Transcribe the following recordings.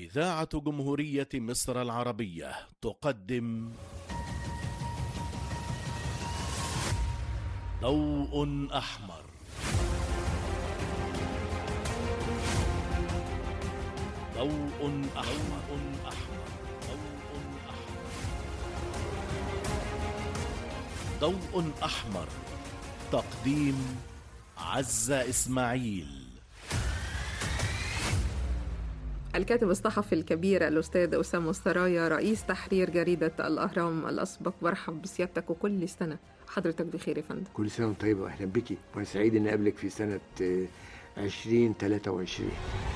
إذاعة جمهورية مصر العربية تقدم ضوء أحمر ضوء أحمر أحمر ضوء أحمر ضوء أحمر تقديم عزة إسماعيل الكاتب الصحفي الكبير الأستاذ أسامة السرايا رئيس تحرير جريدة الأهرام الأسبق برحب بسيادتك وكل سنة حضرتك بخير يا فندم كل سنة وانت طيبة وأهلا بك وأنا سعيد إني أقابلك في سنة آه، 2023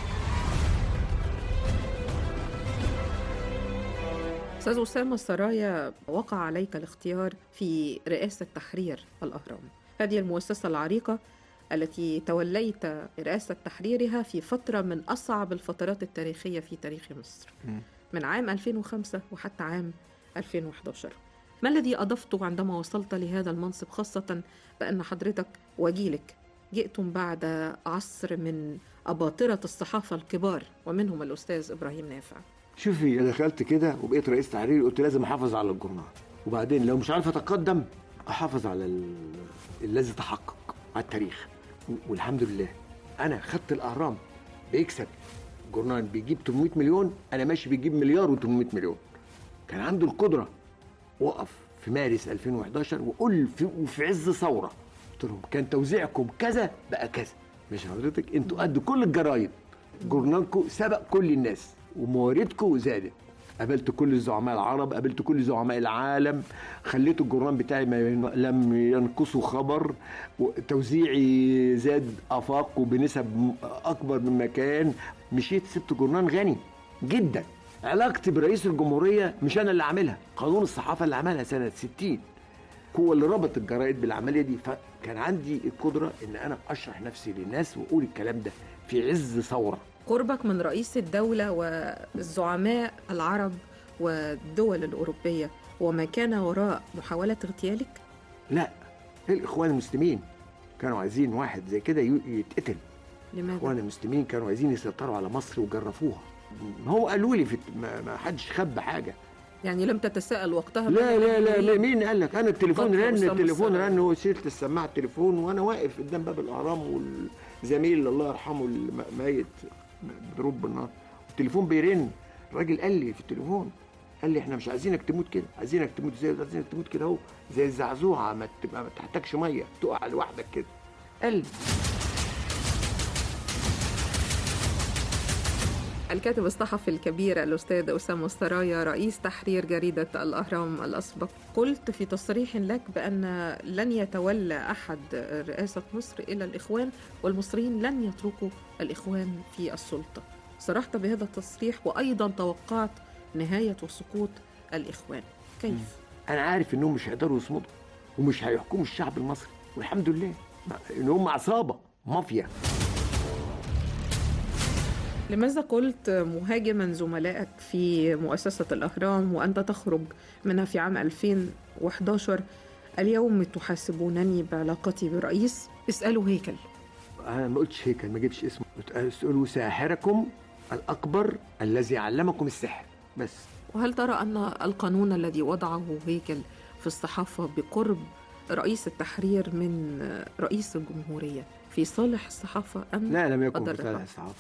أستاذ أسامة السرايا وقع عليك الاختيار في رئاسة تحرير الأهرام هذه المؤسسة العريقة التي توليت رئاسة تحريرها في فترة من أصعب الفترات التاريخية في تاريخ مصر مم. من عام 2005 وحتى عام 2011 ما الذي أضفته عندما وصلت لهذا المنصب خاصة بأن حضرتك وجيلك جئتم بعد عصر من أباطرة الصحافة الكبار ومنهم الأستاذ إبراهيم نافع شوفي أنا دخلت كده وبقيت رئيس تحرير قلت لازم أحافظ على الجورنال وبعدين لو مش عارف أتقدم أحافظ على ال- الذي تحقق على التاريخ و- والحمد لله أنا خدت الأهرام بيكسب جورنال بيجيب 800 مليون أنا ماشي بيجيب مليار و800 مليون كان عنده القدرة وقف في مارس 2011 وقول في وفي عز ثوره قلت لهم كان توزيعكم كذا بقى كذا مش حضرتك انتوا قد كل الجرايد جورنالكم سبق كل الناس ومواردكم زادت قابلت كل الزعماء العرب قابلت كل زعماء العالم خليت الجورنال بتاعي ما ين- لم ينقصه خبر توزيعي زاد افاق وبنسب م- اكبر مما كان مشيت سبت جورنال غني جدا علاقتي برئيس الجمهوريه مش انا اللي عاملها قانون الصحافه اللي عملها سنه 60 هو اللي ربط الجرائد بالعمليه دي فكان عندي القدره ان انا اشرح نفسي للناس واقول الكلام ده في عز ثوره قربك من رئيس الدولة والزعماء العرب والدول الأوروبية وما كان وراء محاولة اغتيالك لا الاخوان المسلمين كانوا عايزين واحد زي كده ي- يتقتل لماذا؟ الاخوان المسلمين كانوا عايزين يسيطروا على مصر وجرفوها هو قالوا لي في ما, ما حدش خبى حاجه يعني لم تتساءل وقتها لا ماذا لا لا, يريد؟ لا مين قال لك انا التليفون قتل رن أسامة التليفون السرايا. رن وشلت السماعه التليفون وانا واقف قدام باب الاهرام والزميل الله يرحمه الميت مضروب بالنار التليفون بيرن الراجل قال لي في التليفون قال لي احنا مش عايزينك تموت كده عايزينك تموت زي عايزينك تموت كده اهو زي الزعزوعه ما تبقى ما تحتاجش ميه تقع لوحدك كده قال لي الكاتب الصحفي الكبير الأستاذ أسامة السرايا رئيس تحرير جريدة الأهرام الأسبق قلت في تصريح لك بأن لن يتولى أحد رئاسة مصر إلا الإخوان والمصريين لن يتركوا الإخوان في السلطة صرحت بهذا التصريح وأيضا توقعت نهاية وسقوط الإخوان كيف؟ انا عارف انهم مش هيقدروا يصمدوا ومش هيحكموا الشعب المصري والحمد لله ان هم عصابه مافيا لماذا قلت مهاجما زملائك في مؤسسة الأهرام وأنت تخرج منها في عام 2011 اليوم تحاسبونني بعلاقتي برئيس اسألوا هيكل انا ما قلتش هيك ما جبتش اسمه قلت اسالوا ساحركم الاكبر الذي علمكم السحر بس وهل ترى أن القانون الذي وضعه هيكل في الصحافة بقرب رئيس التحرير من رئيس الجمهورية في صالح الصحافة أم لا لم يكن في أضرها؟ صالح الصحافه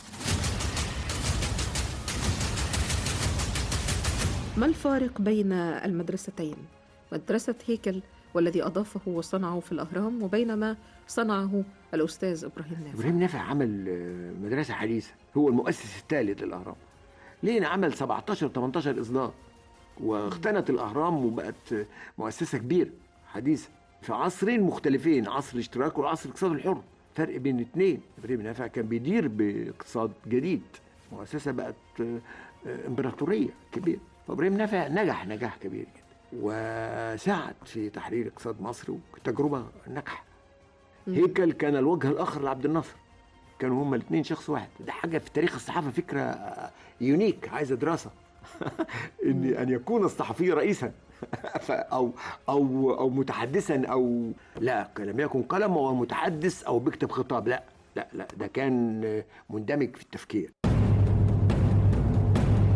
ما الفارق بين المدرستين مدرسة هيكل والذي أضافه وصنعه في الأهرام وبين ما صنعه الأستاذ إبراهيم نافع ابراهيم نافع عمل آه، مدرسه حديثه هو المؤسس الثالث للاهرام لينا عمل 17 18 اصدار واختنت الاهرام وبقت آه، مؤسسه كبيره حديثه في عصرين مختلفين عصر الاشتراك والعصر الاقتصاد الحر فرق بين الاثنين ابراهيم نافع كان بيدير باقتصاد جديد مؤسسه بقت آه، آه، امبراطوريه كبيره فابراهيم نافع نجح نجاح كبير جدا وساعد في تحرير اقتصاد مصر وتجربه ناجحه هيكل كان الوجه الاخر لعبد الناصر كانوا هما الاثنين شخص واحد ده حاجه في تاريخ الصحافه فكره آه، يونيك عايزه دراسه ان ان يكون الصحفي رئيسا ف- او او او متحدثا او لا لم يكن قلم هو متحدث او بيكتب خطاب لا لا لا ده كان آه، مندمج في التفكير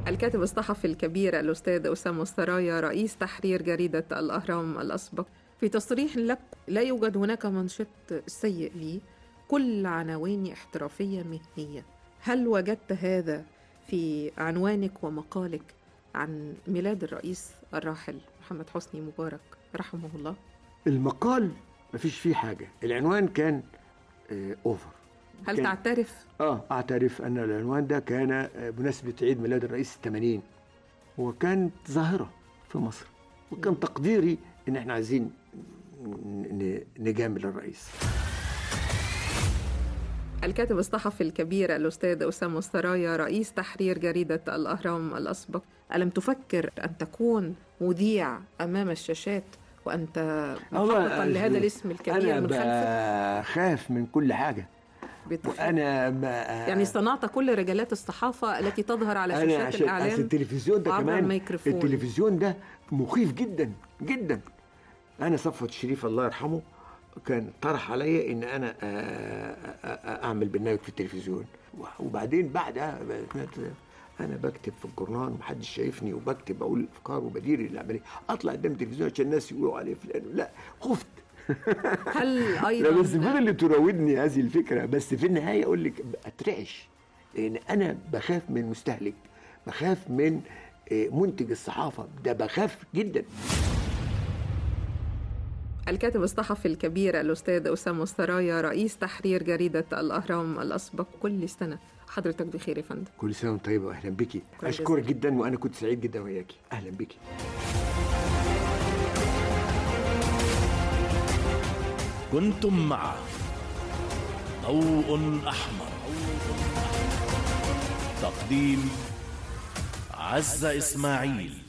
الكاتب الصحفي الكبير الأستاذ أسامة السرايا رئيس تحرير جريدة الأهرام الأسبق في تصريح لك لا يوجد هناك منشط سيء لي كل عناويني احترافية مهنية هل وجدت هذا في عنوانك ومقالك عن ميلاد الرئيس الراحل محمد حسني مبارك رحمه الله المقال مفيش فيه حاجه العنوان كان آه اوفر هل كان- تعترف اه اعترف ان العنوان ده كان آه، بمناسبه عيد ميلاد الرئيس الثمانين وكانت ظاهره في مصر وكان تقديري ان احنا عايزين ن- ن- نجامل الرئيس الكاتب الصحفي الكبير الأستاذ أسامة السرايا رئيس تحرير جريدة الأهرام الأسبق ألم تفكر أن تكون مذيع أمام الشاشات وأنت محققا لهذا الاسم الكبير انا من خلفك بخاف من كل حاجه بتخ... وانا ما يعني صنعت كل رجالات الصحافة التي تظهر على انا شاشات عشان أصل الإعلام التلفزيون ده عبر كمان الميكروفون. التلفزيون ده مخيف جدا جدا انا صفوت الشريف الله يرحمه كان طرح عليا ان انا آه، آه، آه، اعمل برنامج في التلفزيون وبعدين بعدها بقيت- انا بكتب في الجورنال ومحدش شايفني وبكتب اقول الافكار وبدير العمليه اطلع قدام التلفزيون عشان الناس يقولوا عليه فلان لا خفت هل لا أيضا بس فضل تراودني هذه الفكره بس في النهايه اقول لك اترعش لان انا بخاف من مستهلك بخاف من آه، منتج الصحافه ده بخاف جدا الكاتب الصحفي الكبير الأستاذ أسامة السرايا رئيس تحرير جريدة الأهرام الأسبق كل سنة حضرتك بخير يا فندم كل سنه وانت طيبه واهلا بيكي شكراً اشكرك جزيلاً. جدا وانا كنت سعيد جدا وياكي اهلا بيكي كنتم مع ضوء أحمر تقديم عزة إسماعيل